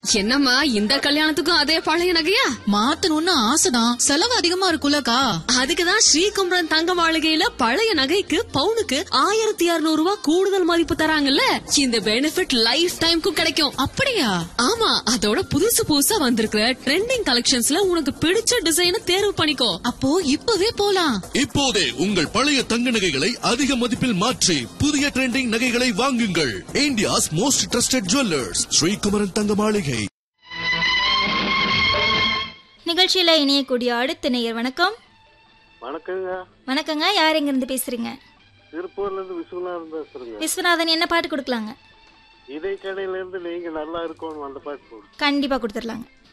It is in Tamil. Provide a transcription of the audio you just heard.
என்னம்மா இந்த கல்யாணத்துக்கும் அதே பழைய நகையா மாத்தணும்னு ஆசைதான் செலவு அதிகமா இருக்குல்லக்கா அதுக்குதான் ஸ்ரீகுமரன் தங்க மாளிகையில பழைய நகைக்கு பவுனுக்கு ஆயிரத்தி இருநூறு ரூபாய் கூடுதல் மதிப்பு தராங்கல்ல இந்த பெனிஃபிட் லைஃப் டைம்க்கும் கிடைக்கும் அப்படியா ஆமா அதோட புதுசு புதுசா வந்திருக்கிற ட்ரெண்டிங் கலெக்ஷன்ஸ்ல உனக்கு பிடிச்ச டிசைனை தேர்வு பண்ணிக்கோ அப்போ இப்பவே போலாம் இப்போதே உங்கள் பழைய தங்க நகைகளை அதிக மதிப்பில் மாற்றி புதிய ட்ரெண்டிங் நகைகளை வாங்குங்கள் India's most trusted jewellers Sri Kumaran தங்க மாளிகை நிகழ்ச்சியில இணையக்கூடிய அடுத்த நேயர் வணக்கம் வணக்கங்க வணக்கங்க யார் எங்க இருந்து பேசுறீங்க திருப்பூர்ல இருந்து விஸ்வநாதன் பேசுறேங்க விஸ்வநாதன் என்ன பாட்டு கொடுக்கலாங்க இதே கடையில இருந்து நீங்க நல்லா இருக்கணும் அந்த பாட்டு போடு கண்டிப்பா கொடுத்துடலாங்க